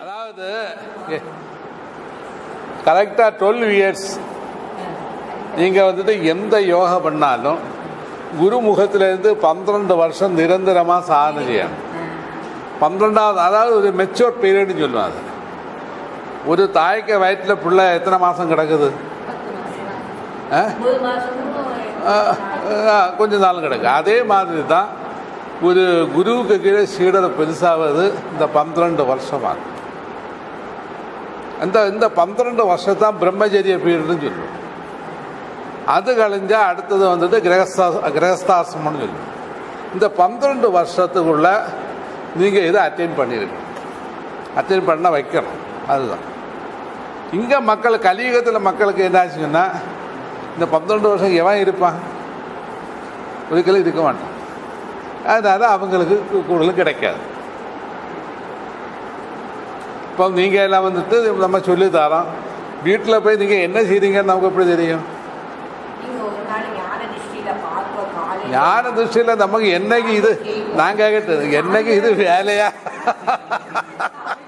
அதாவது கரெக்டாக twelve years நீங்கள் வந்துட்டு எந்த யோகா பண்ணாலும் குருமுகத்திலேருந்து பன்னிரண்டு வருஷம் நிரந்தரமாக சாதனை செய்யணும் பன்னிரெண்டாவது அதாவது ஒரு மெச்சூர் பீரியட்னு சொல்லுவாங்க அது ஒரு தாய்க்கு வயிற்றில் பிள்ளை எத்தனை மாதம் கிடக்குது ஆ? ஒன்பது மாசமும் ஆ, ஆ, கொஞ்ச நாள் கிடக்கு அதே மாதிரி தான் ஒரு குருவுக்கு கீழே சீடரை பெருசாவது இந்த பன்னிரண்டு வருஷமாகும் இந்த இந்த பன்னிரண்டு வருஷத்தான் பிரம்மச்சரிய பீரியட்னு சொல்லுவோம் அது கழிஞ்சா அடுத்தது வந்துட்டு கிரகஸ்தா கிரகஸ்தாசிரமம்னு சொல்லுவோம் இந்த பன்னிரண்டு வருஷத்துக்குள்ள நீங்கள் இதை அட்டைன் பண்ணிருக்கணும் அட்டைன் பண்ண வைக்கணும் அதுதான் இங்கே மக்கள் கலியுகத்தில் மக்களுக்கு என்னாச்சுன்னா இந்த பன்னிரண்டு வருஷம் எவன் இருப்பான் ஒருக்கலும் இருக்க மாட்டான் அதனால அவங்களுக்கு கூ- கூடுதல் கிடைக்காது இப்போ நீங்கள் எல்லாம் வந்துட்டு நம்ம சொல்லி தரோம் வீட்டில் போய் நீங்கள் என்ன செய்றீங்கன்னு நமக்கு எப்படி தெரியும் நீங்க ஒரு நாள் ஞான திருஷ்டியில பார்க்க காலையில ஞான திருஷ்டியில் நமக்கு என்னைக்கு இது நான் கேட்கட்டு என்னைக்கு இது வேலையா அவன்